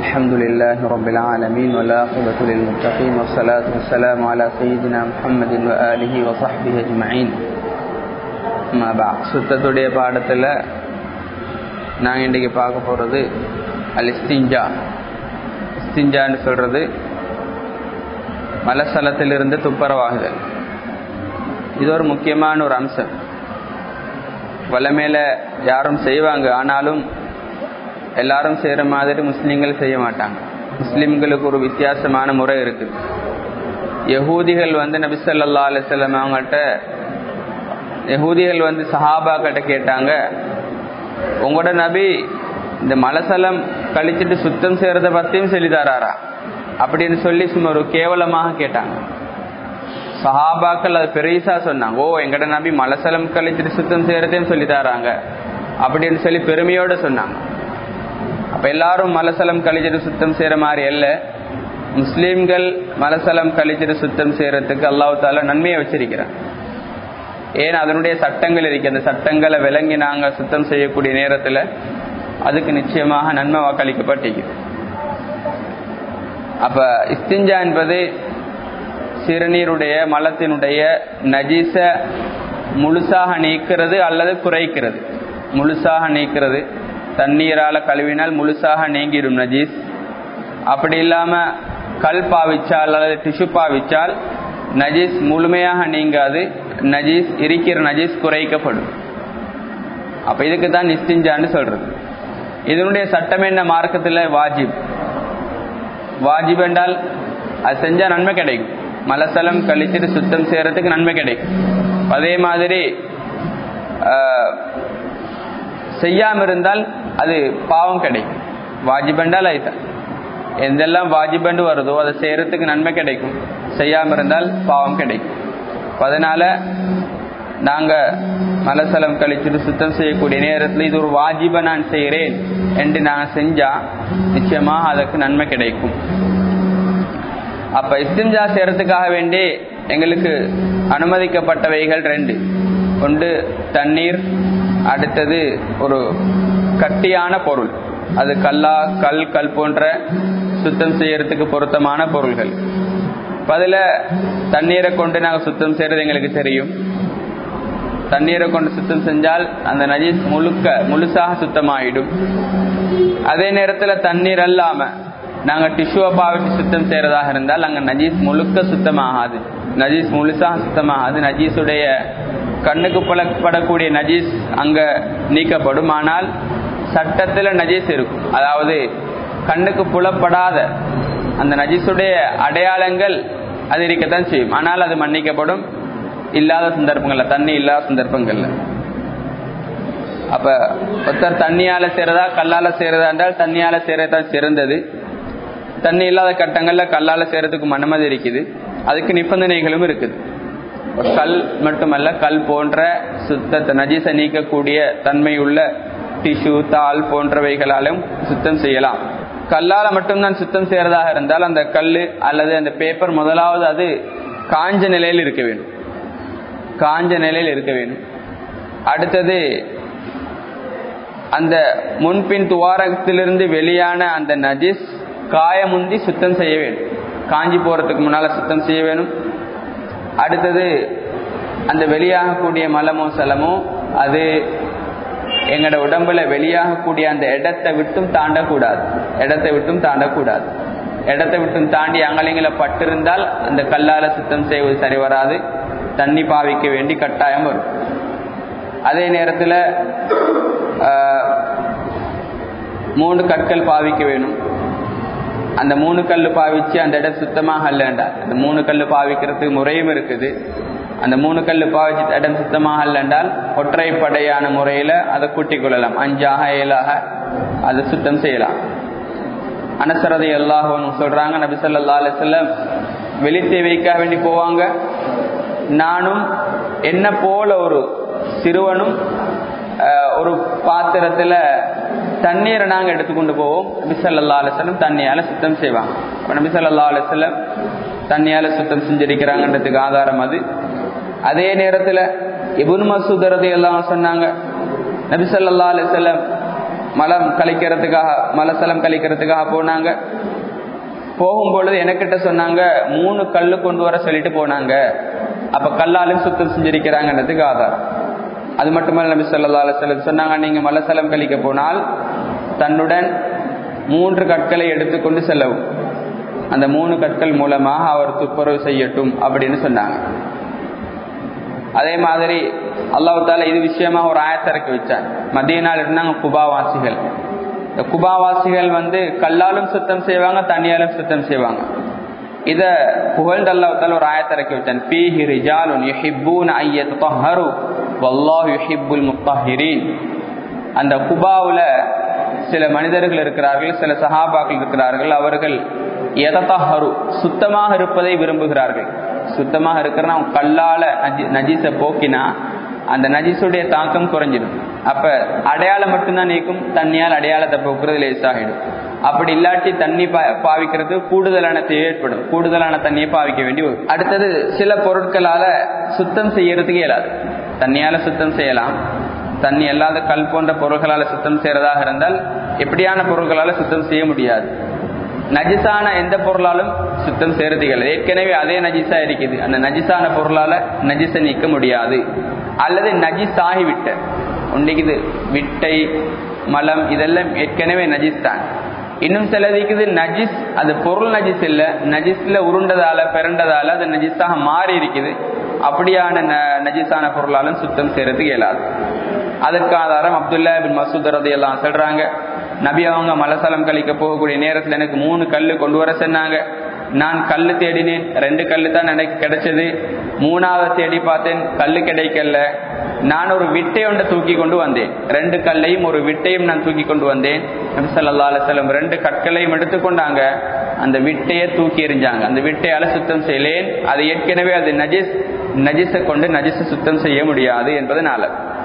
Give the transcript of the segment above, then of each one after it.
الحمد لله رب العالمين والعاقبة للمتقين والصلاة والسلام على سيدنا محمد وآله وصحبه أجمعين ما بعد சுத்தத்துடைய பாடத்தில் நாங்கள் இன்றைக்கு பார்க்க போகிறது அல் இஸ்திஞ்சா இஸ்திஞ்சான்னு சொல்கிறது மலசலத்திலிருந்து துப்பரவாகுதல் இது ஒரு முக்கியமான ஒரு அம்சம் வளமேல யாரும் செய்வாங்க ஆனாலும் எல்லாரும் செய்கிற மாதிரி முஸ்லீம்கள் செய்ய மாட்டாங்க முஸ்லீம்களுக்கு ஒரு வித்தியாசமான முறை இருக்குது யகூதிகள் வந்து நபிசல்லா அலிசல்லாம் அவங்கள்ட்ட யகூதிகள் வந்து சஹாபா கிட்ட கேட்டாங்க உங்களோட நபி இந்த மலசலம் கழிச்சிட்டு சுத்தம் செய்யறத பத்தியும் சொல்லித்தாரா அப்படின்னு சொல்லி சும்மா ஒரு கேவலமாக கேட்டாங்க சஹாபாக்கள் அது பெருசா சொன்னாங்க ஓ எங்கட நபி மலசலம் கழிச்சிட்டு சுத்தம் செய்யறதையும் சொல்லி தராங்க அப்படின்னு சொல்லி பெருமையோட சொன்னாங்க அப்ப எல்லாரும் மலசலம் கழிச்சிட்டு சுத்தம் செய்யற மாதிரி அல்ல முஸ்லீம்கள் மலசலம் கழிச்சிட்டு சுத்தம் செய்யறதுக்கு அல்லாஹு தால நன்மையை வச்சிருக்கிறான் ஏன் அதனுடைய சட்டங்கள் இருக்கு அந்த சட்டங்களை விளங்கி நாங்க சுத்தம் செய்யக்கூடிய நேரத்துல அதுக்கு நிச்சயமாக நன்மை வாக்களிக்கப்பட்டிருக்கு அப்ப இஸ்திஞ்சா என்பது சிறுநீருடைய மலத்தினுடைய நஜீச முழுசாக நீக்கிறது அல்லது குறைக்கிறது முழுசாக நீக்கிறது தண்ணீரால கழுவினால் முழுசாக நீங்கிடும் நஜீஸ் அப்படி இல்லாம கல் பாவிச்சால் அல்லது டிஷ்யூ பாவிச்சால் நஜீஸ் முழுமையாக நீங்காது நஜீஸ் இருக்கிற நஜீஸ் குறைக்கப்படும் அப்ப இதுக்கு தான் நிஸ்திஞ்சான்னு சொல்றது இதனுடைய சட்டம் என்ன மார்க்கத்தில் வாஜிப் வாஜிப் என்றால் அது செஞ்சா நன்மை கிடைக்கும் மலசலம் கழிச்சிட்டு சுத்தம் செய்யறதுக்கு நன்மை கிடைக்கும் அதே மாதிரி செய்யாம இருந்தால் அது பாவம் கிடைக்கும் வாஜிபண்டால் அதுதான் எந்தெல்லாம் வாஜிபண்டு வருதோ அதை செய்யறதுக்கு நன்மை கிடைக்கும் செய்யாம இருந்தால் பாவம் கிடைக்கும் அதனால நாங்க மலசலம் கழிச்சுட்டு சுத்தம் செய்யக்கூடிய நேரத்தில் இது ஒரு வாஜிப நான் செய்கிறேன் என்று நான் செஞ்சா நிச்சயமா அதற்கு நன்மை கிடைக்கும் அப்ப இஸ்திஞ்சா செய்யறதுக்காக வேண்டி எங்களுக்கு அனுமதிக்கப்பட்டவைகள் ரெண்டு ஒன்று தண்ணீர் அடுத்தது ஒரு கட்டியான பொருள் அது கல்லா கல் கல் போன்ற சுத்தம் செய்யறதுக்கு பொருத்தமான பொருள்கள் அதில் தண்ணீரை கொண்டு நாங்கள் சுத்தம் செய்யறது எங்களுக்கு தெரியும் தண்ணீரை கொண்டு சுத்தம் செஞ்சால் அந்த நஜீஸ் முழுக்க முழுசாக சுத்தமாயிடும் அதே நேரத்தில் தண்ணீர் அல்லாம நாங்கள் டிஷ்யூவை பாவிட்டு சுத்தம் செய்யறதாக இருந்தால் அங்கே நஜீஸ் முழுக்க சுத்தமாகாது நஜீஸ் முழுசாக சுத்தமாகாது நஜீஸுடைய கண்ணுக்கு புலப்படக்கூடிய நஜீஸ் அங்க நீக்கப்படும் ஆனால் சட்டத்துல நஜீஸ் இருக்கும் அதாவது கண்ணுக்கு புலப்படாத அந்த நஜீஸுடைய அடையாளங்கள் அது இருக்கத்தான் செய்யும் ஆனால் அது மன்னிக்கப்படும் இல்லாத சந்தர்ப்பங்கள்ல தண்ணி இல்லாத சந்தர்ப்பங்கள்ல அப்ப ஒருத்தர் தண்ணியால செய்யறதா கல்லால செய்யறதா என்றால் தண்ணியால செய்யறதான் சிறந்தது தண்ணி இல்லாத கட்டங்கள்ல கல்லால செய்யறதுக்கு அனுமதி இருக்குது அதுக்கு நிபந்தனைகளும் இருக்குது கல் மட்டுமல்ல கல் போன்ற சுத்தத்தை நஜீச நீக்கக்கூடிய தன்மையுள்ள டிஷ்யூ தாள் போன்றவைகளாலும் சுத்தம் செய்யலாம் கல்லால மட்டும்தான் சுத்தம் செய்யறதாக இருந்தால் அந்த கல் அல்லது அந்த பேப்பர் முதலாவது அது காஞ்ச நிலையில் இருக்க வேண்டும் காஞ்ச நிலையில் இருக்க வேண்டும் அடுத்தது அந்த முன்பின் துவாரத்திலிருந்து வெளியான அந்த நஜீஸ் காயமுந்தி சுத்தம் செய்ய வேண்டும் காஞ்சி போறதுக்கு முன்னால சுத்தம் செய்ய வேணும் அடுத்தது அந்த வெளியாகக்கூடிய மலமோ சலமோ அது எங்களோட உடம்புல வெளியாகக்கூடிய அந்த இடத்தை விட்டும் தாண்டக்கூடாது இடத்தை விட்டும் தாண்டக்கூடாது இடத்தை விட்டும் தாண்டி அங்கலிங்களை பட்டிருந்தால் அந்த கல்லால சுத்தம் செய்வது சரி வராது தண்ணி பாவிக்க வேண்டி கட்டாயம் வரும் அதே நேரத்தில் மூன்று கற்கள் பாவிக்க வேணும் அந்த மூணு கல் பாவிச்சு அந்த இடம் சுத்தமாக இல்லைண்டா அந்த மூணு கல் பாவிக்கிறதுக்கு முறையும் இருக்குது அந்த மூணு கல் பாவிச்சு இடம் சுத்தமாக இல்லைண்டால் ஒற்றைப்படையான முறையில் அதை கூட்டிக் கொள்ளலாம் அஞ்சாக ஏழாக அதை சுத்தம் செய்யலாம் அனசரதை எல்லாரும் சொல்றாங்க நபி சொல்லா அலிசல்லம் வெளி தேவைக்காக வேண்டி போவாங்க நானும் என்ன போல ஒரு சிறுவனும் ஒரு பாத்திரத்துல தண்ணீரை நாங்க எடுத்துக்கொண்டு போவோம் நபிசல்லா அலிஸ்லம் தண்ணியால சுத்தம் செய்வாங்க நபிசல்லா அலிஸ்லம் தண்ணியால சுத்தம் செஞ்சிருக்கிறாங்கன்றதுக்கு ஆதாரம் அது அதே நேரத்துல இபுன் மசூத் ரதி எல்லாம் சொன்னாங்க நபிசல்லா அலிஸ்லம் மலம் கழிக்கிறதுக்காக மலசலம் கழிக்கிறதுக்காக போனாங்க போகும்பொழுது எனக்கிட்ட சொன்னாங்க மூணு கல்லு கொண்டு வர சொல்லிட்டு போனாங்க அப்ப கல்லாலும் சுத்தம் செஞ்சிருக்கிறாங்கன்றதுக்கு ஆதாரம் அது மட்டுமல்ல நபி சொல்லா அலுவலம் சொன்னாங்க நீங்க மலசலம் கழிக்க போனால் தன்னுடன் மூன்று கற்களை எடுத்துக்கொண்டு செல்லவும் அந்த மூணு கற்கள் மூலமாக அவர் துப்புரவு செய்யட்டும் அப்படின்னு சொன்னாங்க அதே மாதிரி அல்லாஹு தால இது விஷயமா ஒரு ஆயத்திறக்கி வச்சார் மதிய நாள் இருந்தாங்க குபாவாசிகள் இந்த குபாவாசிகள் வந்து கல்லாலும் சுத்தம் செய்வாங்க தண்ணியாலும் சுத்தம் செய்வாங்க இத புகழ்ந்து அல்லாஹால ஒரு ஆயத்திறக்கி வச்சான் பீஹி ரிஜாலுன் யுஹிப்பூன ஐயத்தஹரு வல்லாஹு யுஹிப்புல் முத்தஹிரீன் அந்த குபாவுல சில மனிதர்கள் இருக்கிறார்கள் சில சஹாபாக்கள் இருக்கிறார்கள் அவர்கள் எதத்தஹரு சுத்தமாக இருப்பதை விரும்புகிறார்கள் சுத்தமாக இருக்கிற கல்லால நஜி நஜீஸை போக்கினா அந்த நஜீஸுடைய தாக்கம் குறைஞ்சிடும் அப்ப அடையாளம் மட்டும்தான் நீக்கும் தண்ணியால் அடையாளத்தை போக்குறது லேசாகிடும் அப்படி இல்லாட்டி தண்ணி பாவிக்கிறது கூடுதலான தேவை ஏற்படும் கூடுதலான தண்ணியை பாவிக்க வேண்டி வரும் அடுத்தது சில பொருட்களால சுத்தம் செய்யறதுக்கு இயலாது தண்ணியால சுத்தம் செய்யலாம் தண்ணி அல்லாத கல் போன்ற பொருள்களால சுத்தம் செய்யறதாக இருந்தால் எப்படியான பொருள்களால சுத்தம் செய்ய முடியாது நஜிசான எந்த பொருளாலும் சுத்தம் செய்யறதுகள் ஏற்கனவே அதே நஜிசா இருக்குது அந்த நஜிசான பொருளால நஜிசை நீக்க முடியாது அல்லது நஜிஸ் ஆகிவிட்ட உண்டிக்குது விட்டை மலம் இதெல்லாம் ஏற்கனவே நஜிஸ் தான் இன்னும் சிலதிக்குது நஜிஸ் அது பொருள் நஜிஸ் இல்ல நஜிஸ்ல உருண்டதால பிறண்டதால அது நஜிஸாக மாறி இருக்குது அப்படியான நஜிஸான பொருளாலும் சுத்தம் செய்யறது இயலாது அதற்கு ஆதாரம் அப்துல்லா பின் மசூத் ரதி எல்லாம் சொல்றாங்க நபி அவங்க மலசலம் கழிக்க போகக்கூடிய நேரத்தில் எனக்கு மூணு கல்லு கொண்டு வர சொன்னாங்க நான் கல்லு தேடினேன் ரெண்டு கல்லு தான் எனக்கு கிடைச்சது மூணாவது தேடி பார்த்தேன் கல்லு கிடைக்கல நான் ஒரு விட்டை ஒன்றை தூக்கி கொண்டு வந்தேன் ரெண்டு கல்லையும் ஒரு விட்டையும் நான் தூக்கி கொண்டு வந்தேன் நபி ஸல்லல்லாஹு அலைஹி வஸல்லம் ரெண்டு கற்களையும் எடுத்துக்கொண்டாங்க அந்த விட்டையை தூக்கி எறிஞ்சாங்க அந்த விட்டையால சுத்தம் செய்யலேன் அது ஏற்கனவே அது நஜிஸ் நஜிஸை கொண்டு நஜிஸை சுத்தம் செய்ய முடியாது என்பதனால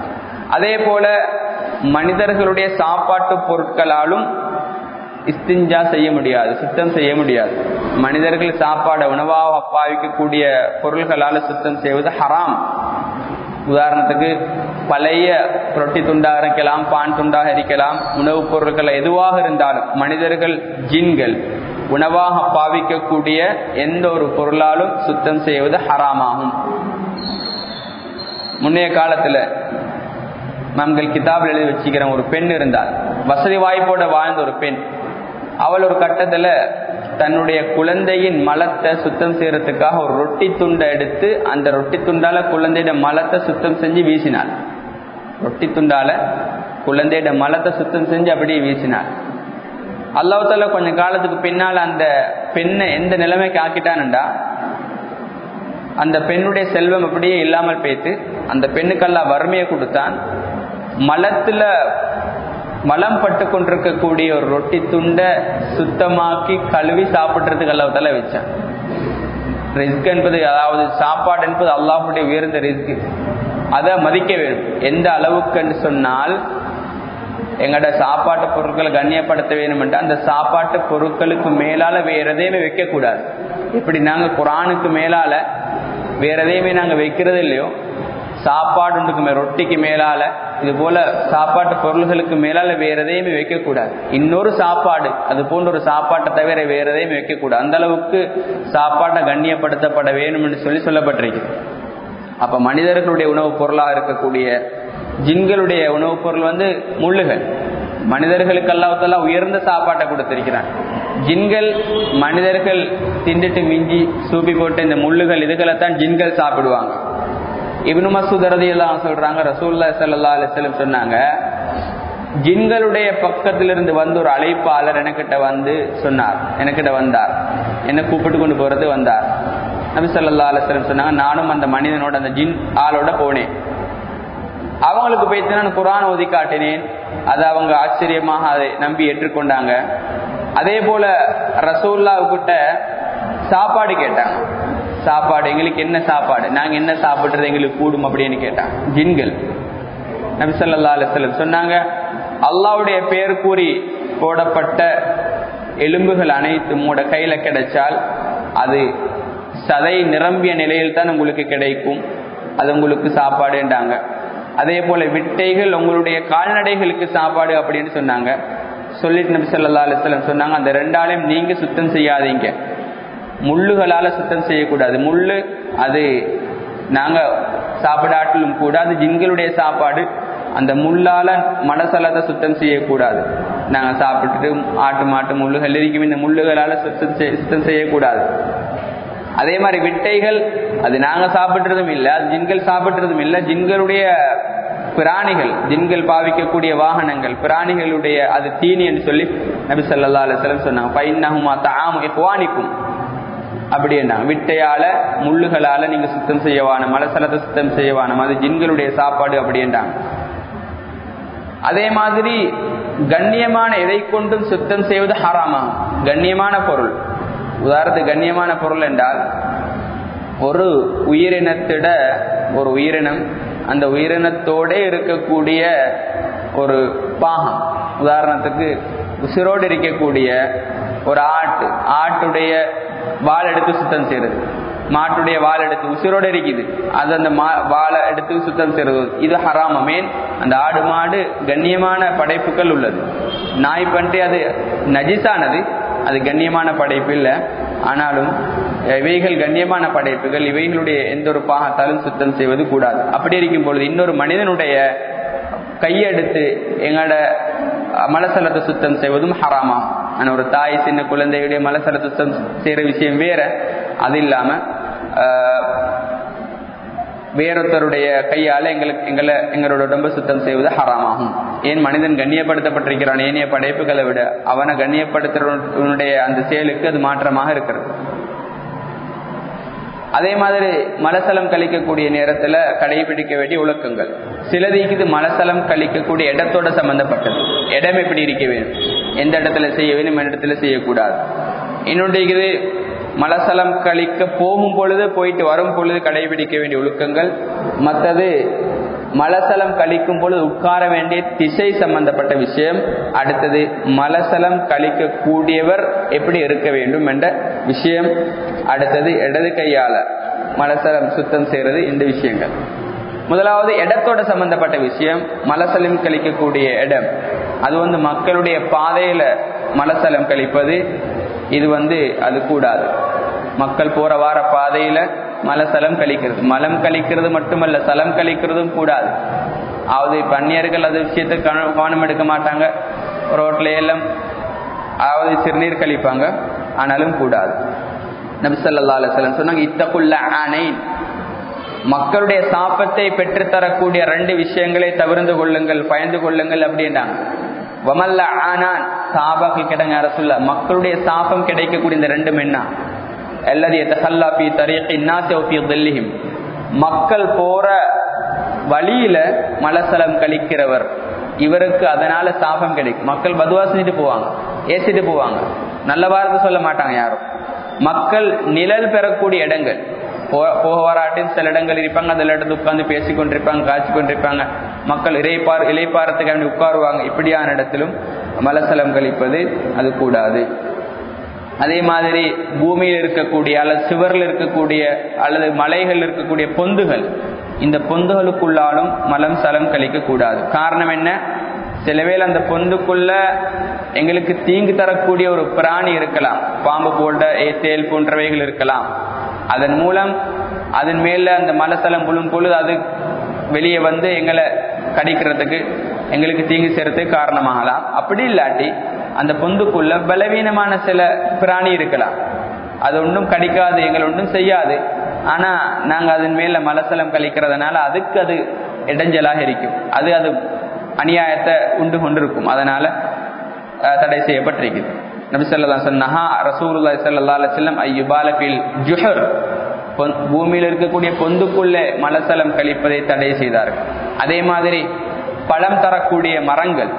அதே போல மனிதர்களுடைய சாப்பாட்டு பொருட்களாலும் இஸ்திஞ்சா செய்ய முடியாது சுத்தம் செய்ய முடியாது மனிதர்கள் சாப்பாடு உணவாக பாவிக்கக்கூடிய பொருள்களால சுத்தம் செய்வது ஹராம் உதாரணத்துக்கு பழைய ரொட்டி துண்டாக இருக்கலாம் பான் துண்டாக இருக்கலாம் உணவுப் பொருட்கள் எதுவாக இருந்தாலும் மனிதர்கள் ஜின்கள் உணவாக பாவிக்கக்கூடிய எந்த ஒரு பொருளாலும் சுத்தம் செய்வது ஹராமாகும் முன்னைய காலத்துல நாங்கள் கிதாபில் எழுதி வச்சுக்கிற ஒரு பெண் இருந்தால் வசதி வாய்ப்போட வாழ்ந்த ஒரு பெண் அவள் ஒரு கட்டத்துல தன்னுடைய குழந்தையின் மலத்தை சுத்தம் செய்யறதுக்காக ஒரு ரொட்டி துண்டை எடுத்து அந்த ரொட்டி துண்டால குழந்தையோட மலத்தை சுத்தம் செஞ்சு வீசினாள் ரொட்டி துண்டால குழந்தையோட மலத்தை சுத்தம் செஞ்சு அப்படியே வீசினாள் அல்லாஹால கொஞ்ச காலத்துக்கு பின்னால் அந்த பெண்ணை எந்த நிலைமைக்கு ஆக்கிட்டான்டா அந்த பெண்ணுடைய செல்வம் அப்படியே இல்லாமல் போய்த்து அந்த பெண்ணுக்கெல்லாம் வறுமையை கொடுத்தான் மலத்துல மலம் பட்டு கொண்டிருக்கக்கூடிய ஒரு ரொட்டி துண்டை சுத்தமாக்கி கழுவி சாப்பிட்றதுக்கு அல்லாஹால வச்சான் ரிஸ்க் என்பது அதாவது சாப்பாடு என்பது அல்லாஹுடைய உயர்ந்த ரிஸ்க் அதை மதிக்க வேண்டும் எந்த அளவுக்குன்னு சொன்னால் எங்கட சாப்பாட்டு பொருட்களை கண்ணியப்படுத்த வேணும்ட்டு அந்த சாப்பாட்டு பொருட்களுக்கு மேலால வேற எதையுமே வைக்கக்கூடாது இப்படி நாங்க குரானுக்கு மேலால வேற எதையுமே நாங்க வைக்கிறது இல்லையோ சாப்பாடுக்கு மே ரொட்டிக்கு மேலால இது போல சாப்பாட்டு பொருள்களுக்கு மேலால வேற எதையுமே வைக்கக்கூடாது இன்னொரு சாப்பாடு அது போன்ற ஒரு சாப்பாட்டை தவிர வேற எதையுமே வைக்கக்கூடாது அந்த அளவுக்கு சாப்பாட்டை கண்ணியப்படுத்தப்பட வேணும்னு சொல்லி சொல்லப்பட்டிருக்கு அப்ப மனிதர்களுடைய உணவுப் பொருளாக இருக்கக்கூடிய ஜின்களுடைய உணவுப் பொருள் வந்து முள்ளுகள் மனிதர்களுக்கு அல்லாவத்தெல்லாம் உயர்ந்த சாப்பாட்டை கொடுத்திருக்கிறான் ஜின்கள் மனிதர்கள் திண்டுட்டு மிஞ்சி சூப்பி போட்டு இந்த முள்ளுகள் இதுகளைத்தான் ஜின்கள் சாப்பிடுவாங்க இப்னு மசூத் ரதியெல்லாம் சொல்றாங்க ரசூல்லா சல்லா அலிஸ்லம் சொன்னாங்க ஜின்களுடைய பக்கத்திலிருந்து வந்து ஒரு அழைப்பாளர் எனக்கிட்ட வந்து சொன்னார் எனக்கிட்ட வந்தார் என்ன கூப்பிட்டு கொண்டு போறது வந்தார் நபி சொல்லா அலிஸ்லம் சொன்னாங்க நானும் அந்த மனிதனோட அந்த ஜின் ஆளோட போனேன் அவங்களுக்கு போய்த்து நான் குரான் ஓதி காட்டினேன் அதை அவங்க ஆச்சரியமாக அதை நம்பி ஏற்றுக்கொண்டாங்க அதே போல ரசூல்லாவுக்கிட்ட சாப்பாடு கேட்டாங்க சாப்பாடு எங்களுக்கு என்ன சாப்பாடு நாங்க என்ன சாப்பிடுறது எங்களுக்கு கூடும் அப்படின்னு கேட்டாங்க ஜின்கள் நபிசல்லா அலிஸ்லம் சொன்னாங்க அல்லாவுடைய பேர் கூறி போடப்பட்ட எலும்புகள் அனைத்து உங்களோட கையில கிடைச்சால் அது சதை நிரம்பிய நிலையில் தான் உங்களுக்கு கிடைக்கும் அது உங்களுக்கு சாப்பாடுன்றாங்க அதே போல விட்டைகள் உங்களுடைய கால்நடைகளுக்கு சாப்பாடு அப்படின்னு சொன்னாங்க சொல்லிட்டு நபி ஸல்லல்லாஹு அலைஹி வஸல்லம் சொன்னாங்க அந்த ரெண்டாலையும் நீங்க சுத்தம் செய்யாதீங்க முள்ளுகளால சுத்தம் செய்யக்கூடாது முள்ளு அது நாங்க சாப்பிடாட்டிலும் கூட அது ஜின்களுடைய சாப்பாடு அந்த முள்ளால மனசலத்தை சுத்தம் செய்யக்கூடாது நாங்க சாப்பிட்டுட்டு ஆட்டு மாட்டு முள்ளுகள் இருக்கும் இந்த முள்ளுகளால சுத்தம் செய்- சுத்தம் செய்யக்கூடாது அதே மாதிரி விட்டைகள் அது நாங்க சாப்பிடுறதும் இல்லை அது ஜின்கள் சாப்பிடுறதும் இல்லை ஜின்களுடைய பிராணிகள் ஜின்கள் பாவிக்கக்கூடிய வாகனங்கள் பிராணிகளுடைய அது தீனி என்று சொல்லி நபி ஸல்லல்லாஹு அலைஹி வஸல்லம் சொன்னாங்க பைன்னஹுமா தஆமு இஹ்வானிக்கும் அப்படின்னா விட்டையால முள்ளுகளால நீங்க சுத்தம் செய்யவான மலசலத்தை சுத்தம் செய்யவானம் அது ஜின்களுடைய சாப்பாடு அப்படின்றாங்க அதே மாதிரி கண்ணியமான எதை கொண்டும் சுத்தம் செய்வது ஹராமாகும் கண்ணியமான பொருள் உதாரணத்துக்கு கண்ணியமான பொருள் என்றால் ஒரு உயிரினத்திட ஒரு உயிரினம் அந்த உயிரினத்தோட இருக்கக்கூடிய ஒரு பாகம் உதாரணத்துக்கு உசிரோடு இருக்கக்கூடிய ஒரு ஆட்டு ஆட்டுடைய வால் எடுத்து சுத்தம் செய்யறது மாட்டுடைய வால் எடுத்து உசிரோடு இருக்குது அது அந்த மா வாழை எடுத்து சுத்தம் செய்யறது இது ஹராமமேன் அந்த ஆடு மாடு கண்ணியமான படைப்புகள் உள்ளது நாய் பன்றி அது நஜிஸானது அது கண்ணியமான படைப்பு இல்லை ஆனாலும் இவைகள் கண்ணியமான படைப்புகள் இவைகளுடைய எந்த ஒரு பாகத்தாலும் சுத்தம் செய்வது கூடாது அப்படி இருக்கும் பொழுது இன்னொரு மனிதனுடைய கையெடுத்து எங்களோட மலசலத்தை சுத்தம் செய்வதும் ஹராமாம் ஆனால் ஒரு தாய் சின்ன குழந்தையுடைய மலசலத்தை சுத்தம் செய்யற விஷயம் வேற அது இல்லாம ஆஹ், வேறொருத்தருடைய கையால எங்களுக்கு எங்களை எங்களோட உடம்பை சுத்தம் செய்வது ஹராமாகும் ஏன் மனிதன் கண்ணியப்படுத்தப்பட்டிருக்கிறான் ஏனைய படைப்புகளை விட அவனை கண்ணியப்படுத்துறவனுடைய அந்த செயலுக்கு அது மாற்றமாக இருக்கிறது அதே மாதிரி மலசலம் கழிக்கக்கூடிய நேரத்துல கடைபிடிக்க வேண்டிய ஒழுக்கங்கள் சிலதிக்கு இது மலசலம் கழிக்கக்கூடிய இடத்தோட சம்பந்தப்பட்டது இடம் எப்படி இருக்க வேண்டும் எந்த இடத்துல செய்ய வேண்டும் எந்த இடத்துல செய்யக்கூடாது இன்னொன்று இது மலசலம் கழிக்க போகும் பொழுது போயிட்டு வரும் பொழுது கடைபிடிக்க வேண்டிய ஒழுக்கங்கள் மற்றது மலசலம் கழிக்கும் பொழுது உட்கார வேண்டிய திசை சம்பந்தப்பட்ட விஷயம் அடுத்தது மலசலம் கழிக்க கூடியவர் எப்படி இருக்க வேண்டும் என்ற விஷயம் அடுத்தது இடது கையால மலசலம் சுத்தம் செய்யறது இந்த விஷயங்கள் முதலாவது இடத்தோட சம்பந்தப்பட்ட விஷயம் மலசலம் கழிக்கக்கூடிய இடம் அது வந்து மக்களுடைய பாதையில மலசலம் கழிப்பது இது வந்து அது கூடாது மக்கள் போற வார பாதையில மலசலம் கழிக்கிறது மலம் கழிக்கிறது மட்டுமல்ல சலம் கழிக்கிறதும் கூடாது அதாவது பன்னியர்கள் அது விஷயத்துக்கு கவனம் கவனம் எடுக்க மாட்டாங்க ரோட்ல எல்லாம் அதாவது சிறுநீர் கழிப்பாங்க ஆனாலும் கூடாது நபிசல்லா அலுவலம் சொன்னாங்க இத்தக்குள்ள ஆனை மக்களுடைய சாப்பத்தை பெற்றுத்தரக்கூடிய ரெண்டு விஷயங்களை தவிர்ந்து கொள்ளுங்கள் பயந்து கொள்ளுங்கள் அப்படின்றாங்க வமல்ல ஆனான் சாபாக்கு கிடங்க அரசுல்ல மக்களுடைய சாபம் கிடைக்கக்கூடிய இந்த ரெண்டும் என்ன அல்லது எத்தஹல்லா பி தரீகி நாசி ஃபி தில்லிஹிம் மக்கள் போற வழியில மலசலம் கழிக்கிறவர் இவருக்கு அதனால சாபம் கிடைக்கும் மக்கள் பதுவா செஞ்சுட்டு போவாங்க ஏசிட்டு போவாங்க நல்ல வார்த்தை சொல்ல மாட்டாங்க யாரும் மக்கள் நிழல் பெறக்கூடிய இடங்கள் போ- போக வராட்டின் சில இடங்கள் இருப்பாங்க அதில் இடத்துல உட்கார்ந்து பேசி கொண்டிருப்பாங்க காய்ச்சி கொண்டிருப்பாங்க மக்கள் இறைப்பார் இலைப்பாரத்துக்கு வேண்டி உட்காருவாங்க இப்படியான இடத்திலும் மலசலம் கழிப்பது அது கூடாது அதே மாதிரி பூமியில் இருக்கக்கூடிய அல்லது சுவரில் இருக்கக்கூடிய அல்லது மலைகள் இருக்கக்கூடிய பொந்துகள் இந்த பொந்துகளுக்குள்ளாலும் மலம் சலம் கழிக்க கூடாது காரணம் என்ன சிலவேளை அந்த பொந்துக்குள்ள எங்களுக்கு தீங்கு தரக்கூடிய ஒரு பிராணி இருக்கலாம் பாம்பு போன்ற ஏ- தேல் போன்றவைகள் இருக்கலாம் அதன் மூலம் அதன் மேல அந்த மலசலம் புழும் பொழுது அது வெளியே வந்து எங்களை கடிக்கிறதுக்கு எங்களுக்கு தீங்கு செய்யறதுக்கு காரணமாகலாம் அப்படி இல்லாட்டி அந்த பொந்துக்குள்ள பலவீனமான சில பிராணி இருக்கலாம் அது ஒன்றும் கடிக்காது எங்களை ஒன்றும் செய்யாது ஆனா நாங்க அதன் மேல மலசலம் கழிக்கிறதுனால அதுக்கு அது இடைஞ்சலாக இருக்கும் அது அது அநியாயத்தை உண்டு கொண்டிருக்கும் அதனால அஹ், தடை செய்யப்பட்டிருக்குது நபி ஸல்லல்லாஹு சொன்னஹா ரசூலுல்லாஹி ஸல்லல்லாஹு அலைஹி வஸல்லம் ஐயுபால ஃபில் ஜுஹர் பொன்- பூமியில் இருக்கக்கூடிய பொந்துக்குள்ளே மலசலம் கழிப்பதை தடை செய்தார்கள் அதே மாதிரி பழம் தரக்கூடிய மரங்கள்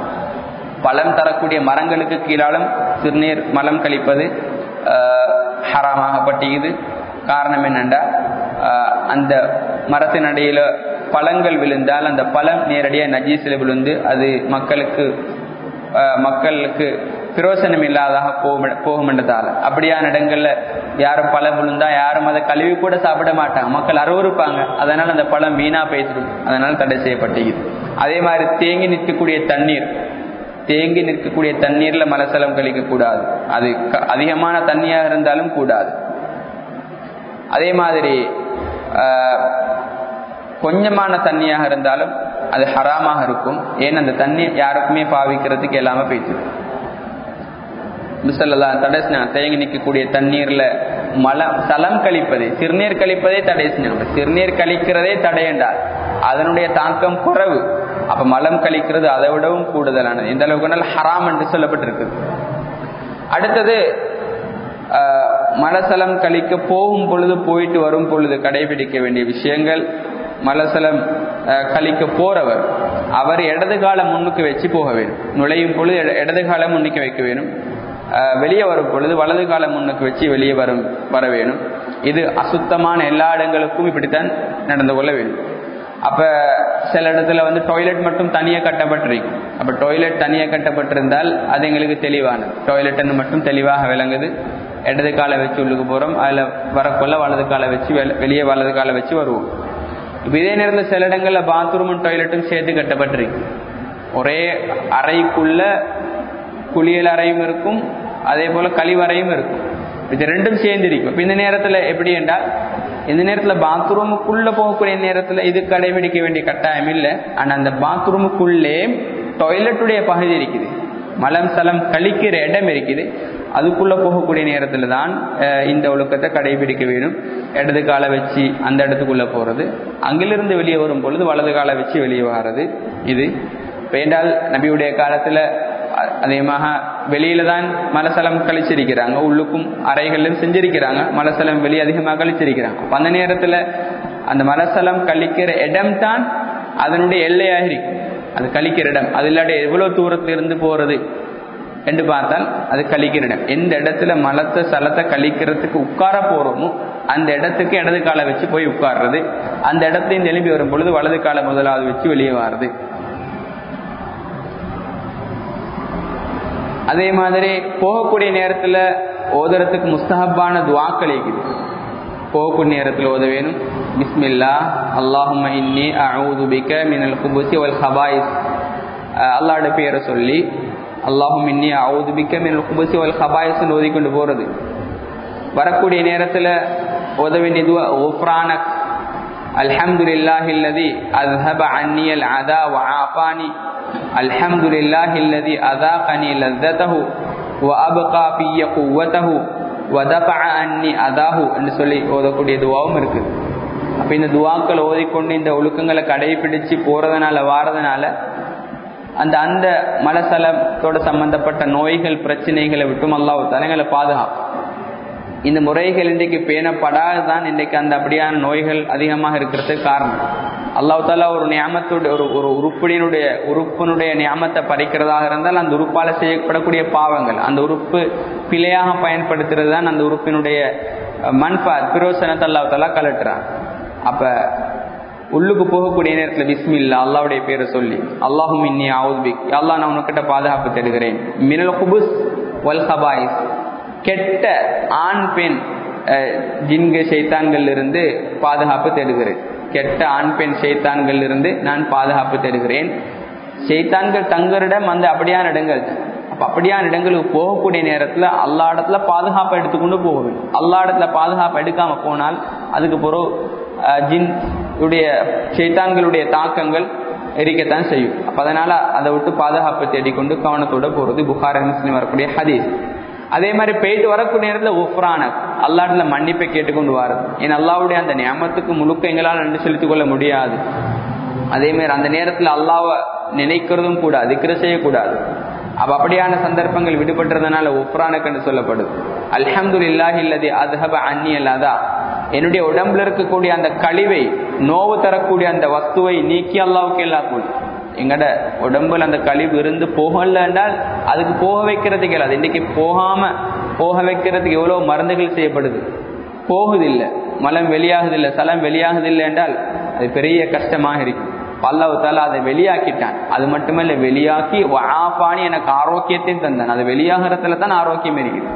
பழம் தரக்கூடிய மரங்களுக்கு கீழாலும் சிறுநீர் மலம் கழிப்பது ஆஹ், ஹராமாகப்பட்டியது காரணம் என்னென்றா ஆஹ், அந்த மரத்தின் அடியில பழங்கள் விழுந்தால் அந்த பழம் நேரடியாக நஜீஸில் விழுந்து அது மக்களுக்கு ஆஹ், மக்களுக்கு பிரயோசனம் இல்லாதாக போகும் போகும் என்றதால அப்படியான இடங்கள்ல யாரும் பழம் விழுந்தா யாரும் அதை கழுவி கூட சாப்பிட மாட்டாங்க மக்கள் அருவறுப்பாங்க அதனால அந்த பழம் வீணா போயிடும் அதனால தடை செய்யப்பட்டிருக்குது அதே மாதிரி தேங்கி நிற்கக்கூடிய தண்ணீர் தேங்கி நிற்கக்கூடிய தண்ணீர்ல மலசலம் கழிக்க கூடாது அது அதிகமான தண்ணியாக இருந்தாலும் கூடாது அதே மாதிரி கொஞ்சமான தண்ணியாக இருந்தாலும் அது ஹராமாக இருக்கும் ஏன் அந்த தண்ணி யாருக்குமே பாவிக்கிறதுக்கு எல்லாமே போயிட்டு முசல்லாம் தடை செஞ்சாங்க தேங்கி நிற்கக்கூடிய தண்ணீர்ல மலம் சலம் கழிப்பதை சிறுநீர் கழிப்பதே தடை செஞ்சாங்க சிறுநீர் கழிக்கிறதே தடையண்டார் அதனுடைய தாக்கம் குறைவு அப்ப மலம் கழிக்கிறது அதை விடவும் கூடுதலானது இந்த அளவுக்கு ஹராம் என்று சொல்லப்பட்டிருக்குது அடுத்தது மலசலம் கழிக்க போகும் பொழுது போயிட்டு வரும் பொழுது கடைபிடிக்க வேண்டிய விஷயங்கள் மலசலம் கழிக்க போறவர் அவர் இடது காலம் முன்னுக்கு வச்சு போக வேணும் நுழையும் பொழுது இடது காலம் முன்னுக்கு வைக்க வேணும் வெளியே வரும் பொழுது வலது காலம் முன்னுக்கு வச்சு வெளியே வரும் வர வேணும் இது அசுத்தமான எல்லா இடங்களுக்கும் இப்படித்தான் நடந்து கொள்ள வேண்டும் அப்ப சில இடத்துல வந்து டாய்லெட் மட்டும் தனியாக கட்டப்பட்டிருக்கும் அப்ப டாய்லெட் தனியாக கட்டப்பட்டிருந்தால் அது எங்களுக்கு தெளிவானது டாய்லெட்னு மட்டும் தெளிவாக விளங்குது இடது காலை வச்சு உள்ளுக்கு போறோம் அதுல வரக்குள்ள வலது காலை வச்சு வெளியே வலது காலை வச்சு வருவோம் இப்ப இதே நேரத்தில் சில இடங்கள்ல பாத்ரூமும் டாய்லெட்டும் சேர்த்து கட்டப்பட்டிருக்கு ஒரே அறைக்குள்ள குளியல் அறையும் இருக்கும் அதே போல கழிவறையும் இருக்கும் இது ரெண்டும் சேர்ந்திருக்கும் இப்ப இந்த நேரத்துல எப்படி என்றால் இந்த நேரத்துல பாத்ரூமுக்குள்ள போகக்கூடிய நேரத்துல இது கடைபிடிக்க வேண்டிய கட்டாயம் இல்லை ஆனா அந்த பாத்ரூமுக்குள்ளே டாய்லெட்டுடைய பகுதி இருக்குது மலம் சலம் கழிக்கிற இடம் இருக்குது அதுக்குள்ள போகக்கூடிய நேரத்துல தான் இந்த ஒழுக்கத்தை கடைபிடிக்க வேணும் இடது காலை வச்சு அந்த இடத்துக்குள்ள போறது அங்கிலிருந்து வெளியே வரும் பொழுது வலது காலை வச்சு வெளியே வர்றது இது வேண்டால் நபியுடைய காலத்துல அதிகமாக வெளியில தான் மலசலம் கழிச்சிருக்கிறாங்க உள்ளுக்கும் அறைகளிலும் செஞ்சிருக்கிறாங்க மலசலம் வெளியே அதிகமாக கழிச்சிருக்கிறாங்க அந்த நேரத்துல அந்த மலசலம் கழிக்கிற இடம் தான் அதனுடைய எல்லையாக இருக்கும் அது கழிக்கிற இடம் அது இல்லாட்டி எவ்வளவு தூரத்துல இருந்து போறது என்று பார்த்தால் அது கழிக்கிற இடம் எந்த இடத்துல மலத்தை சலத்தை கழிக்கிறதுக்கு உட்கார போறோமோ அந்த இடத்துக்கு இடது காலை வச்சு போய் உட்கார்றது அந்த இடத்தையும் எழுப்பி வரும் பொழுது வலது காலை முதலாவது வச்சு வெளியே வாருது அதே மாதிரி போகக்கூடிய நேரத்துல ஓதுறதுக்கு முஸ்தஹப்பான துவாக்கள் இருக்குது போகக்கூடிய நேரத்தில் ஓத வேணும் பிஸ்மில்லா அல்லாஹும் இன்னி அவுது பிக மினல் குபுசி வல் ஹபாயிஸ் அல்லாட பேரை சொல்லி அல்லாஹும் இன்னி அவுது பிக்க மினல் குபுசி வல் ஹபாயிஸ் ஓதிக்கொண்டு போறது வரக்கூடிய நேரத்தில் ஓத வேண்டிய துவா ஓஃப்ரானக் الحمد لله الذي أذهب عني العذا وعافاني الحمد لله الذي أذاقني لذته وأبقى في قوته ودفع عني أذاه என்று சொல்லி ஓதக்கூடிய துவாவும் இருக்குது அப்ப இந்த துவாக்கள் ஓதிக்கொண்டு இந்த ஒழுக்கங்களை கடைபிடிச்சு போறதுனால வாரதுனால அந்த அந்த மலசலத்தோட சம்பந்தப்பட்ட நோய்கள் பிரச்சனைகளை விட்டும் அல்லாஹ் தலைங்களை பாதுகாக்கும் இந்த முறைகள் இன்றைக்கு பேணப்படாதான் இன்றைக்கு அந்த அப்படியான நோய்கள் அதிகமாக இருக்கிறதுக்கு காரணம் அல்லாஹ் தாலா ஒரு நியாமத்துடைய ஒரு ஒரு உறுப்பினுடைய உறுப்பினுடைய நியாமத்தை பறிக்கிறதாக இருந்தால் அந்த உறுப்பால் செய்யப்படக்கூடிய பாவங்கள் அந்த உறுப்பு பிழையாக பயன்படுத்துறது தான் அந்த உறுப்பினுடைய மண்பா பிரோசனத்தை அல்லாஹ் தாலா கலட்டுறான் அப்ப உள்ளுக்கு போகக்கூடிய நேரத்தில் பிஸ்மில்லா அல்லாவுடைய பேரை சொல்லி அல்லாஹும் இன்னி ஆவுத்பிக் அல்லாஹ் நான் உனக்கிட்ட பாதுகாப்பு தருகிறேன் மினல் குபுஸ் வல் ஹபாயிஸ் கெட்ட ஆண் பெண் ஜின்க சைத்தான்கள் இருந்து பாதுகாப்பு தேடுகிறேன் கெட்ட ஆண் பெண் சைத்தான்கள் இருந்து நான் பாதுகாப்பு தேடுகிறேன் சைத்தான்கள் தங்கரிடம் அந்த அப்படியான இடங்கள் அப்ப அப்படியான இடங்களுக்கு போகக்கூடிய நேரத்துல அல்லா இடத்துல பாதுகாப்பை எடுத்துக்கொண்டு போக வேண்டும் அல்லா இடத்துல பாதுகாப்பு எடுக்காம போனால் அதுக்கு பிறகு ஜின் உடைய சைத்தான்களுடைய தாக்கங்கள் எரிக்கத்தான் செய்யும் அப்ப அதனால அதை விட்டு பாதுகாப்பை தேடிக்கொண்டு கவனத்தோட போறது புகார் முஸ்லீம் வரக்கூடிய ஹதீஸ் அதே மாதிரி போயிட்டு வரக்கூடிய நேரத்தில் உஃப்ரான அல்லாட்டுல மன்னிப்பை கேட்டுக்கொண்டு வாரது ஏன் அல்லாவுடைய அந்த நியமத்துக்கு முழுக்க எங்களால் நன்றி செலுத்திக் கொள்ள முடியாது அதே மாதிரி அந்த நேரத்தில் அல்லாவை நினைக்கிறதும் கூட அதிக்கிற செய்யக்கூடாது அப்ப அப்படியான சந்தர்ப்பங்கள் விடுபட்டுறதுனால உப்ரானுக்கு சொல்லப்படுது அல்ஹம்து இல்லாஹ் இல்லது அதுஹப அன்னி அல்லாதா என்னுடைய உடம்புல இருக்கக்கூடிய அந்த கழிவை நோவு தரக்கூடிய அந்த வஸ்துவை நீக்கி அல்லாவுக்கு எல்லா கூடும் எங்கட உடம்புல அந்த கழிவு இருந்து போகல என்றால் அதுக்கு போக வைக்கிறதுக்கு இல்லாது இன்னைக்கு போகாம போக வைக்கிறதுக்கு எவ்வளவு மருந்துகள் செய்யப்படுது போகுதில்லை மலம் வெளியாகுதில்லை சலம் வெளியாகுதில்லை என்றால் அது பெரிய கஷ்டமாக இருக்கு பல்லவத்தால அதை வெளியாக்கிட்டான் அது மட்டுமல்ல வெளியாக்கி வாப்பானி எனக்கு ஆரோக்கியத்தையும் தந்தான் அது வெளியாகிறதுல தான் ஆரோக்கியம் இருக்குது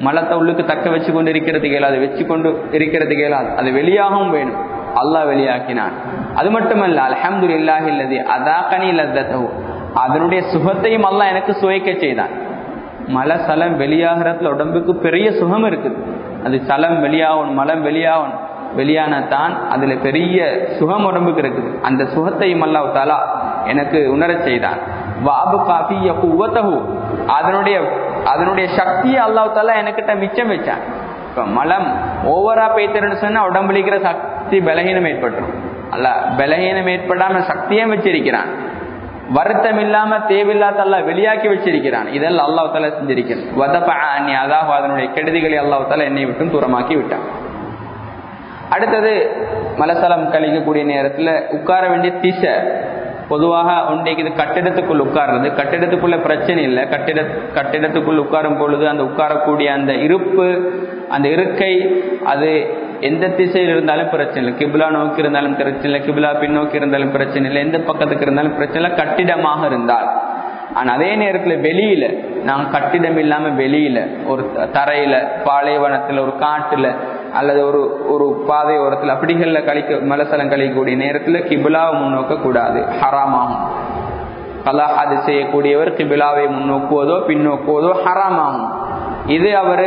மலத்தை உள்ளுக்கு தக்க வச்சு கொண்டு இருக்கிறதுக்கு இயலாது வச்சு கொண்டு இருக்கிறதுக்கு இயலாது அது வெளியாகவும் வேணும் அல்லாஹ் வெளியாக்கினான் அது மட்டுமல்ல அலஹம்து இல்லாஹி இல்லது அதாக்கனி லத்தத்தோ அதனுடைய சுகத்தையும் அல்லாஹ் எனக்கு சுவைக்க செய்தான் மலை சலம் வெளியாகிறதுல உடம்புக்கு பெரிய சுகம் இருக்குது அது சலம் வெளியாகணும் மலம் வெளியாகணும் வெளியானதான் அதுல பெரிய சுகம் உடம்புக்கு இருக்குது அந்த சுகத்தையும் அல்லாஹ் தாலா எனக்கு உணரச் செய்தான் வாபு காஃபி உவத்தகு அதனுடைய அதனுடைய சக்தியை அல்லாஹ் தாலா எனக்கிட்ட மிச்சம் வச்சான் இப்ப மலம் ஓவரா பெய்த்தருன்னு சொன்னா உடம்புலிக்கிற சக்தி பலகீனம் ஏற்பட்டுரும் அல்ல பலகீனம் ஏற்படாம சக்தியும் வச்சிருக்கிறான் வருத்தம் இல்லாம தேவையில்லாத அல்ல வெளியாக்கி வச்சிருக்கிறான் இதெல்லாம் அல்லாஹ் தாலா செஞ்சிருக்கிறான் வதப்ப அன்னி அதாக அதனுடைய கெடுதிகளை அல்லாஹ் தாலா என்னை விட்டும் தூரமாக்கி விட்டான் அடுத்தது மலசலம் கழிக்கக்கூடிய நேரத்துல உட்கார வேண்டிய திசை பொதுவாக உண்டைக்கு இது கட்டிடத்துக்குள் உட்கார்றது கட்டிடத்துக்குள்ள பிரச்சனை இல்லை கட்டிட கட்டிடத்துக்குள் உட்காரும் பொழுது அந்த உட்காரக்கூடிய அந்த இருப்பு அந்த இருக்கை அது எந்த திசையில் இருந்தாலும் பிரச்சனை இல்லை கிபிலா நோக்கி இருந்தாலும் பிரச்சனை இல்லை கிபிலா பின்னோக்கி இருந்தாலும் பிரச்சனை இல்லை எந்த பக்கத்துக்கு இருந்தாலும் பிரச்சனை இல்லை கட்டிடமாக இருந்தால் ஆனா அதே நேரத்துல வெளியில நாங்க கட்டிடம் இல்லாம வெளியில ஒரு தரையில பாலைவனத்துல ஒரு காட்டுல அல்லது ஒரு ஒரு பாதை ஓரத்துல அப்படிகள்ல கழிக்க மலசலம் கழிக்கக்கூடிய நேரத்துல கிபிலாவை முன்னோக்க கூடாது ஹராமாகும் கலாஹாது செய்யக்கூடியவர் கிபிலாவை முன்னோக்குவதோ பின்னோக்குவதோ ஹராமாகும் இது அவரு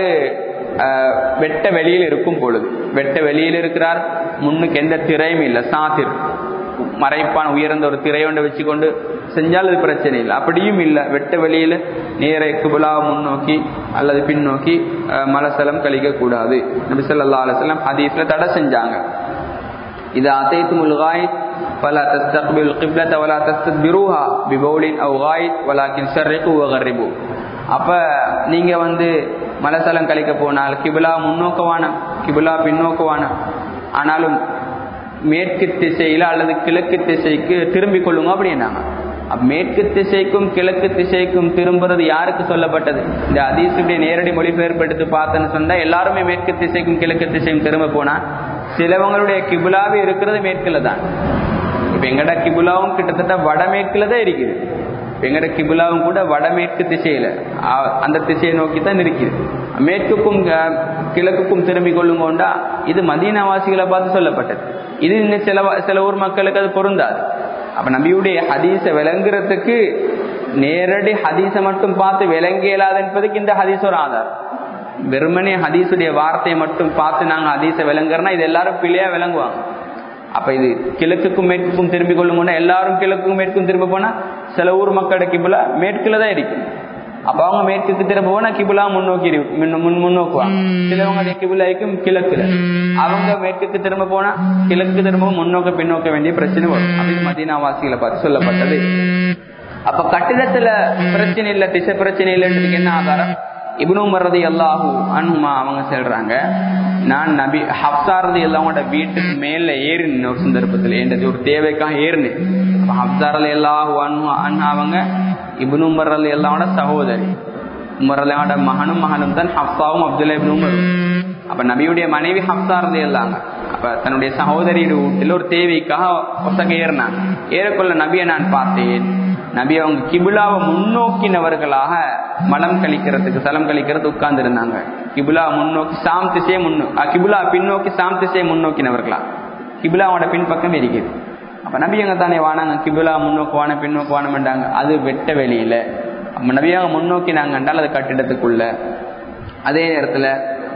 வெட்ட வெளியில் இருக்கும் பொழுது வெட்ட வெளியில் இருக்கிறார் முன்னுக்கு எந்த திரையும் இல்லை சாத்திர் மறைப்பான் உயர்ந்த ஒரு திரையொண்டை வச்சுக்கொண்டு செஞ்சால் அது பிரச்சனை இல்லை அப்படியும் இல்லை வெட்ட வெளியில நேர குபலா முன்னோக்கி அல்லது பின்னோக்கி மலசலம் கழிக்க கூடாது நபி சொல்லா அலுவலம் ஹதீஸ்ல தடை செஞ்சாங்க இது அத்தைத்து முல்காய் فلا تستقبلوا القبلة ولا تستدبروها ببول أو غائط ولكن شرقوا وغربوا அப்ப நீங்க வந்து மலசலம் கழிக்க போனால் கிபிலா முன்னோக்கவான கிபிலா பின்னோக்கவான ஆனாலும் மேற்கு திசையில அல்லது கிழக்கு திசைக்கு திரும்பிக் கொள்ளுங்க அப்படின்னாங்க மேற்கு திசைக்கும் கிழக்கு திசைக்கும் திரும்புறது யாருக்கு சொல்லப்பட்டது இந்த அதீசுடைய நேரடி மொழிபெயர்ப்பு எடுத்து பார்த்தேன்னு சொன்னா எல்லாருமே மேற்கு திசைக்கும் கிழக்கு திசைக்கும் திரும்ப போனா சிலவங்களுடைய கிபுலாவே இருக்கிறது மேற்குல தான் இப்ப எங்கட கிபுலாவும் கிட்டத்தட்ட வடமேற்குல தான் இருக்குது எங்கட கிபுலாவும் கூட வடமேற்கு திசையில அந்த திசையை நோக்கி தான் இருக்குது மேற்குக்கும் கிழக்குக்கும் திரும்பிக் கொள்ளுங்கோண்டா இது மதீனவாசிகளை பார்த்து சொல்லப்பட்டது இது இன்னும் சில சில ஊர் மக்களுக்கு அது பொருந்தாது அப்ப நபியுடைய ஹதீஸை விளங்குறதுக்கு நேரடி ஹதீஸை மட்டும் பார்த்து விளங்க இயலாது என்பதுக்கு இந்த ஹதீஸ் ஒரு ஆதாரம் வெறுமனே ஹதீஸுடைய வார்த்தையை மட்டும் பார்த்து நாங்க ஹதீஸை விளங்குறோம்னா இது எல்லாரும் பிள்ளையா விளங்குவாங்க அப்ப இது கிழக்குக்கும் மேற்குக்கும் திரும்பி கொள்ளுங்கன்னா எல்லாரும் கிழக்குக்கும் மேற்கும் திரும்ப போனா சில ஊர் மக்களோட கிபுலா மேற்குல தான் இருக்கும் அப்ப அவங்க மேற்குக்கு திரும்ப போனா கிபுலா முன்னோக்கி முன் முன்னோக்குவாங்க சிலவங்க கிபுலா இருக்கும் கிழக்குல அவங்க மேற்குக்கு திரும்ப போனா கிழக்கு திரும்ப முன்னோக்க பின்னோக்க வேண்டிய பிரச்சனை வரும் அப்படின்னு மதீனாவாசிகளை பார்த்து சொல்லப்பட்டது அப்ப கட்டிடத்துல பிரச்சனை இல்ல திசை பிரச்சனை இல்லைன்றதுக்கு என்ன ஆதாரம் இப்னு மரதி அல்லாஹூ அனுமா அவங்க சொல்றாங்க நான் நபி ஹப்சாரதி எல்லாவோட வீட்டுக்கு மேல ஏறினேன் ஒரு சந்தர்ப்பத்தில் என்றது ஒரு தேவைக்காக ஏறினேன் ஹப்சாரதி அல்லாஹூ அனு அண்ணா அவங்க இப்னு உமர் எல்லாவோட சகோதரி உமர் அல்லாவோட மகனும் மகனும் தான் ஹப்சாவும் அப்துல்லா இப்னு உமர் அப்ப நபியுடைய மனைவி ஹப்சாரதி எல்லாங்க அப்ப தன்னுடைய சகோதரியுடைய வீட்டில் ஒரு தேவைக்காக ஒசக ஏறினாங்க ஏறக்குள்ள நபியை நான் பார்த்தேன் நபி அவங்க கிபுலாவை முன்னோக்கினவர்களாக மலம் கழிக்கிறதுக்கு சலம் கழிக்கிறது உட்கார்ந்து இருந்தாங்க கிபுலா முன்னோக்கி சாம் திசையை முன்னோ கிபுலா பின்னோக்கி சாம் திசையை முன்னோக்கினவர்களா கிபுலாவோட பின்பக்கம் இருக்குது அப்ப நபி அங்க தானே வானாங்க கிபுலா முன்னோக்கு வான பின்னோக்கு வானம்ண்டாங்க அது வெட்ட வெளியில அப்ப நபியாக முன்னோக்கினாங்க என்றால் அது கட்டிடத்துக்குள்ள அதே நேரத்துல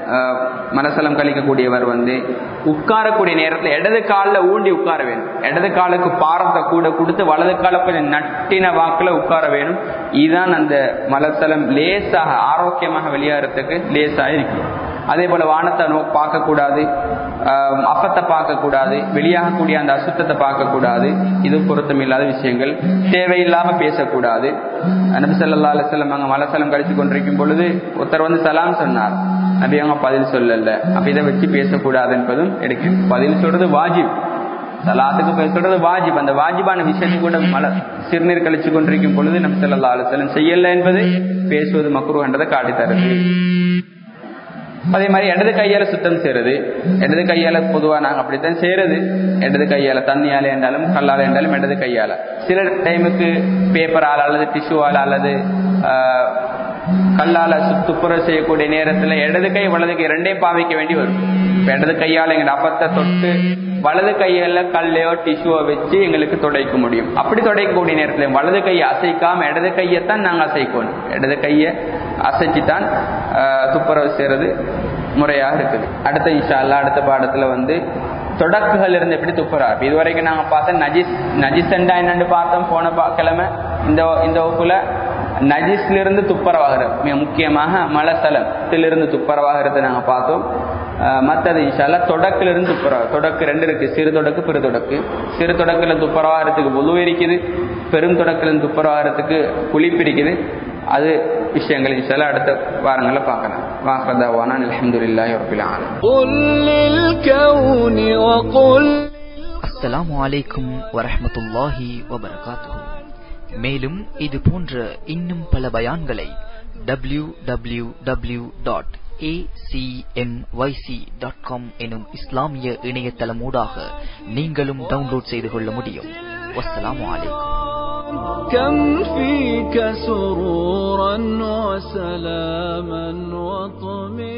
மனசலம் கழிக்கக்கூடியவர் வந்து உட்காரக்கூடிய நேரத்தில் இடது காலில் ஊண்டி உட்கார வேணும் இடது காலுக்கு பாரத்தை கூட கொடுத்து வலது கால கொஞ்சம் நட்டின வாக்குல உட்கார வேணும் இதுதான் அந்த மலசலம் லேசாக ஆரோக்கியமாக வெளியாகிறதுக்கு லேசாக இருக்கும் அதே போல வானத்தை நோ பார்க்கக்கூடாது அப்பத்தை பார்க்கக்கூடாது வெளியாகக்கூடிய அந்த அசுத்தத்தை பார்க்கக்கூடாது இது பொருத்தம் இல்லாத விஷயங்கள் தேவையில்லாம பேசக்கூடாது நபி சொல்லா அலுவலம் அங்க மலசலம் கழிச்சு கொண்டிருக்கும் பொழுது ஒருத்தர் வந்து சலாம் சொன்னார் நபி அவங்க பதில் சொல்லல அப்ப இதை வச்சு பேசக்கூடாது என்பதும் எடுக்கு பதில் சொல்றது வாஜிப் சலாத்துக்கு பேர் சொல்றது வாஜிப் அந்த வாஜிபான விஷயத்தை கூட மல சிறுநீர் கழிச்சு கொண்டிருக்கும் பொழுது நபி சொல்லா அலுவலம் செய்யல என்பது பேசுவது மக்குரு என்றதை காட்டி தருது அதே மாதிரி இடது கையால சுத்தம் செய்யறது இடது கையால பொதுவா நாங்க அப்படித்தான் செய்யறது இடது கையால தண்ணியால என்றாலும் கல்லால என்றாலும் இடது கையால சில டைமுக்கு பேப்பரால் அல்லது டிஷ்யூவால் அல்லது கல்லால சு- துப்புரவு செய்யக்கூடிய நேரத்துல இடது கை வலது கை ரெண்டையும் பாவிக்க வேண்டி வரும் இப்ப இடது கையால எங்க அப்பத்தை தொட்டு வலது கையில கல்லையோ டிஷ்யூவோ வச்சு எங்களுக்கு துடைக்க முடியும் அப்படி துடைக்கக்கூடிய நேரத்துல வலது கையை அசைக்காம இடது கையைத்தான் நாங்க அசைக்கணும் இடது கையை அசைச்சுதான் ஆஹ், துப்புரவு செய்யறது முறையாக இருக்குது அடுத்த இன்ஷா அல்லாஹ் அடுத்த பாடத்துல வந்து தொடக்குகள் இருந்து எப்படி துப்புறா இது வரைக்கும் நாங்க பார்த்தோம் நஜிஸ் நஜிசண்டா என்னன்னு பார்த்தோம் போன பா- கிழமை இந்த இந்த வகுப்புல நஜிஸ்ல இருந்து துப்புரவாகிறது மிக முக்கியமாக மலசலத்திலிருந்து துப்புரவாகிறது நாங்க பார்த்தோம் அஹ் மத்தது இன்ஷால்லா தொடக்குல இருந்து துப்புரவா தொடக்கு ரெண்டு இருக்கு சிறு தொடக்கு பெரு தொடக்கு சிறு தொடக்குல துப்புரவாகிறதுக்கு புது இருக்குது பெரும் தொடக்குல இருந்து துப்புரவாகிறதுக்கு குளிப்பு இருக்குது அது விஷயங்கள் இன்ஷால்லா அடுத்த வாரங்களில் பார்க்கலாம் வாஹ்ரதாவானா அல்ஹம்துலில்லாஹி ரபில் ஆலமீன் قل للكون وقل அஸ்ஸலாமு அலைக்கும் வரஹ்மத்துல்லாஹி வபரகாத்துஹு மேலும் இது போன்ற இன்னும் பல பயான்களை W W W dot dot com எனும் இஸ்லாமிய இணையதளமூடாக நீங்களும் டவுன்லோட் செய்து கொள்ள முடியும் வஸ்ஸலாமு அலைக்கும் كم فيك سرورا وسلاما وطمئنا